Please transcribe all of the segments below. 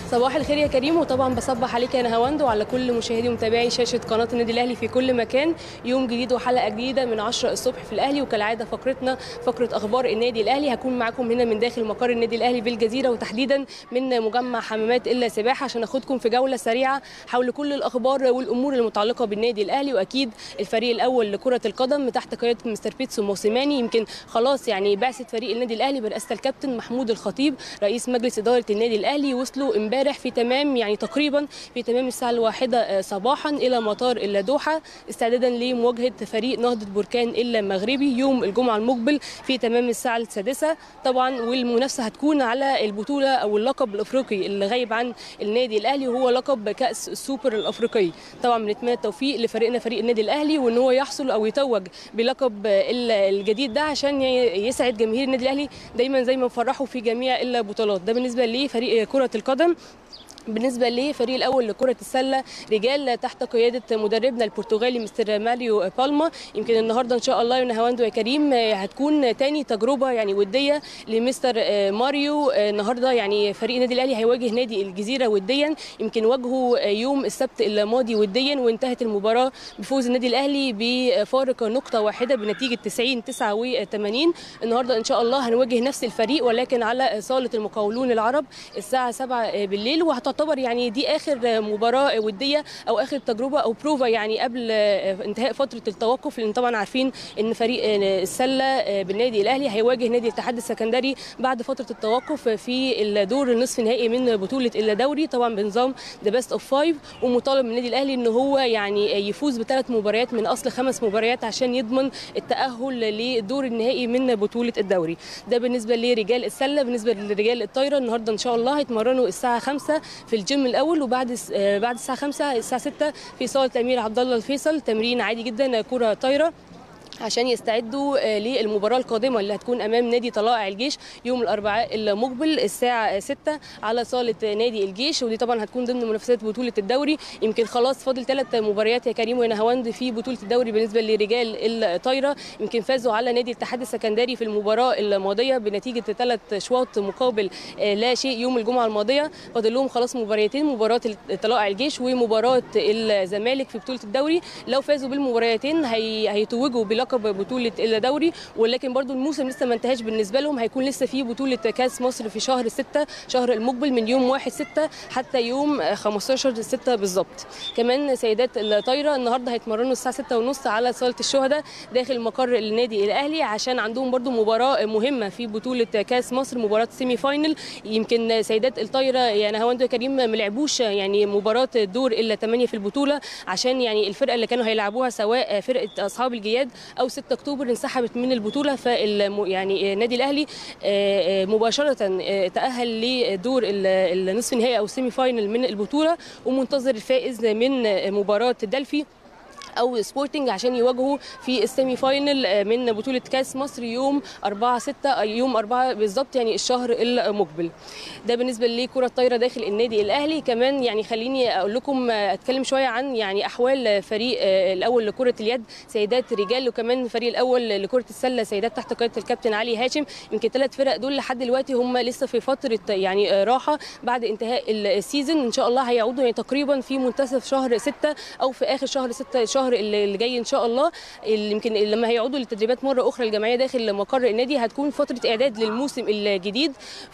صباح الخير يا كريم وطبعا بصبح عليك يا نهاوند وعلى كل مشاهدي ومتابعي شاشه قناه النادي الاهلي في كل مكان يوم جديد وحلقه جديده من 10 الصبح في الاهلي وكالعاده فقرتنا فقره اخبار النادي الاهلي هكون معاكم هنا من داخل مقر النادي الاهلي بالجزيره وتحديدا من مجمع حمامات الا سباحه عشان اخدكم في جوله سريعه حول كل الاخبار والامور المتعلقه بالنادي الاهلي واكيد الفريق الاول لكره القدم تحت قياده مستر بيتسو موسيماني يمكن خلاص يعني بعثه فريق النادي الاهلي برئاسه الكابتن محمود الخطيب رئيس مجلس اداره النادي الاهلي وصلوا امبارح في تمام يعني تقريبا في تمام الساعه الواحده صباحا الى مطار الدوحه استعدادا لمواجهه فريق نهضه بركان المغربي يوم الجمعه المقبل في تمام الساعه السادسه طبعا والمنافسه هتكون على البطوله او اللقب الافريقي اللي غايب عن النادي الاهلي وهو لقب كاس السوبر الافريقي طبعا بنتمنى التوفيق لفريقنا فريق النادي الاهلي وان هو يحصل او يتوج بلقب الجديد ده عشان يسعد جماهير النادي الاهلي دايما زي ما بفرحوا في جميع البطولات ده بالنسبه لفريق كره القدم بالنسبه للفريق الاول لكره السله رجال تحت قياده مدربنا البرتغالي مستر ماريو بالما يمكن النهارده ان شاء الله يا نهاوند ويا كريم هتكون تاني تجربه يعني وديه لمستر ماريو النهارده يعني فريق النادي الاهلي هيواجه نادي الجزيره وديا يمكن واجهوا يوم السبت الماضي وديا وانتهت المباراه بفوز النادي الاهلي بفارق نقطه واحده بنتيجه 90 89 النهارده ان شاء الله هنواجه نفس الفريق ولكن على صاله المقاولون العرب الساعه 7 بالليل وهتعتبر تعتبر يعني دي اخر مباراه وديه او اخر تجربه او بروفا يعني قبل انتهاء فتره التوقف لان طبعا عارفين ان فريق السله بالنادي الاهلي هيواجه نادي الاتحاد السكندري بعد فتره التوقف في الدور النصف النهائي من بطوله الدوري طبعا بنظام ذا بيست اوف فايف ومطالب من النادي الاهلي ان هو يعني يفوز بثلاث مباريات من اصل خمس مباريات عشان يضمن التاهل للدور النهائي من بطوله الدوري ده بالنسبه لرجال السله بالنسبه لرجال الطايره النهارده ان شاء الله هيتمرنوا الساعه 5 في الجيم الاول وبعد بعد الساعه 5 الساعه 6 في صاله الامير عبد الله الفيصل تمرين عادي جدا كره طايره عشان يستعدوا للمباراه القادمه اللي هتكون امام نادي طلائع الجيش يوم الاربعاء المقبل الساعه 6 على صاله نادي الجيش ودي طبعا هتكون ضمن منافسات بطوله الدوري يمكن خلاص فاضل ثلاث مباريات يا كريم ونهاوند في بطوله الدوري بالنسبه لرجال الطايره يمكن فازوا على نادي الاتحاد السكندري في المباراه الماضيه بنتيجه ثلاث شواط مقابل لا شيء يوم الجمعه الماضيه فاضل لهم خلاص مباريتين مباراه طلائع الجيش ومباراه الزمالك في بطوله الدوري لو فازوا بالمباريتين هي... هيتوجوا بلقب لقب بطوله الدوري ولكن برضو الموسم لسه ما انتهاش بالنسبه لهم هيكون لسه في بطوله كاس مصر في شهر 6 شهر المقبل من يوم 1 6 حتى يوم 15 6 بالظبط كمان سيدات الطايره النهارده هيتمرنوا الساعه 6 ونص على صاله الشهداء داخل مقر النادي الاهلي عشان عندهم برضو مباراه مهمه في بطوله كاس مصر مباراه سيمي فاينل يمكن سيدات الطايره يعني هواند كريم ما لعبوش يعني مباراه الدور الا 8 في البطوله عشان يعني الفرقه اللي كانوا هيلعبوها سواء فرقه اصحاب الجياد او 6 اكتوبر انسحبت من البطوله فال يعني النادي الاهلي مباشره تاهل لدور النصف النهائي او السيمي فاينل من البطوله ومنتظر الفائز من مباراه دلفي او سبورتنج عشان يواجهوا في السيمي فاينل من بطوله كاس مصر يوم 4 6 يوم 4 بالظبط يعني الشهر المقبل ده بالنسبه لكره الطايره داخل النادي الاهلي كمان يعني خليني اقول لكم اتكلم شويه عن يعني احوال فريق الاول لكره اليد سيدات رجال وكمان الفريق الاول لكره السله سيدات تحت قياده الكابتن علي هاشم يمكن ثلاث فرق دول لحد دلوقتي هم لسه في فتره يعني راحه بعد انتهاء السيزون ان شاء الله هيعودوا يعني تقريبا في منتصف شهر 6 او في اخر شهر 6 شهر اللي جاي ان شاء الله اللي يمكن لما هيعودوا للتدريبات مره اخرى الجماعيه داخل مقر النادي هتكون فتره اعداد للموسم الجديد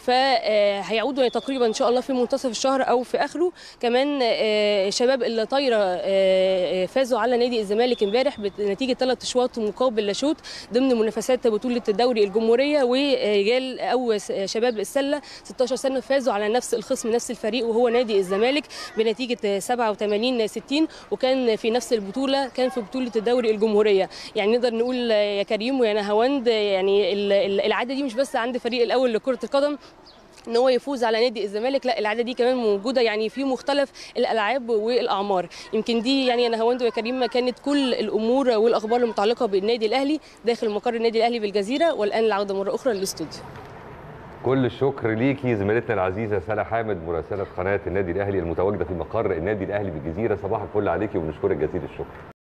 فهيعودوا تقريبا ان شاء الله في منتصف الشهر او في اخره كمان شباب الطايره فازوا على نادي الزمالك امبارح بنتيجه ثلاث اشواط مقابل لا شوط ضمن منافسات بطوله الدوري الجمهوريه ورجال او شباب السله 16 سنه فازوا على نفس الخصم نفس الفريق وهو نادي الزمالك بنتيجه 87 60 وكان في نفس البطوله كان في بطوله الدوري الجمهوريه يعني نقدر نقول يا كريم ويا نهاوند يعني العاده دي مش بس عند فريق الاول لكره القدم ان هو يفوز على نادي الزمالك لا العاده دي كمان موجوده يعني في مختلف الالعاب والاعمار يمكن دي يعني انا هوند وكريم كانت كل الامور والاخبار المتعلقه بالنادي الاهلي داخل مقر النادي الاهلي بالجزيره والان العوده مره اخرى للاستوديو كل الشكر ليكي زميلتنا العزيزه سلا حامد مراسله قناه النادي الاهلي المتواجده في مقر النادي الاهلي بالجزيره صباح الفل عليكي وبنشكرك جزيل الشكر